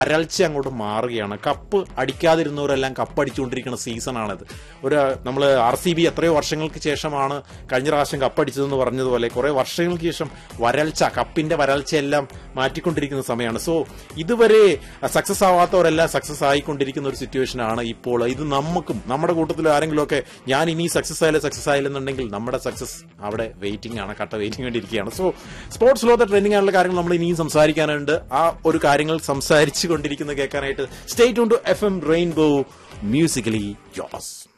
വരൾച്ച അങ്ങോട്ട് മാറുകയാണ് കപ്പ് അടിക്കാതിരുന്നവരെല്ലാം കപ്പ് അടിച്ചുകൊണ്ടിരിക്കുന്ന സീസണാണിത് ഒരു നമ്മൾ ആർ സി ബി എത്രയോ വർഷങ്ങൾക്ക് ശേഷമാണ് കഴിഞ്ഞ പ്രാവശ്യം കപ്പ് അടിച്ചതെന്ന് പറഞ്ഞതുപോലെ കുറെ വർഷങ്ങൾക്ക് ശേഷം വരൾച്ച കപ്പിന്റെ വരൾച്ചയെല്ലാം മാറ്റിക്കൊണ്ടിരിക്കുന്ന സമയമാണ് സോ ഇതുവരെ സക്സസ് ആവാത്തവരെല്ലാം സക്സസ് ആയിക്കൊണ്ടിരിക്കുന്ന ഒരു സിറ്റുവേഷൻ ആണ് ഇപ്പോൾ ഇത് നമുക്കും നമ്മുടെ കൂട്ടത്തിൽ ആരെങ്കിലും ഒക്കെ ഞാൻ ഇനി സക്സസ് ആയാലും സക്സസ് ആയില്ലെന്നുണ്ടെങ്കിൽ നമ്മുടെ സക്സസ് അവിടെ വെയിറ്റിംഗ് ആണ് കട്ട വെയിറ്റിംഗ് വേണ്ടിയിരിക്കുകയാണ് സോ സ്പോർട്സ് ലോകത്തെ ട്രെൻഡിംഗ് ആയിട്ടുള്ള കാര്യങ്ങൾ നമ്മൾ ഇനിയും സംസാരിക്കാനുണ്ട് ആ ഒരു കാര്യങ്ങൾ സംസാരിച്ചു കൊണ്ടിരിക്കുന്നത് കേൾക്കാനായിട്ട് stay tuned to F M Rainbow musically യോസ്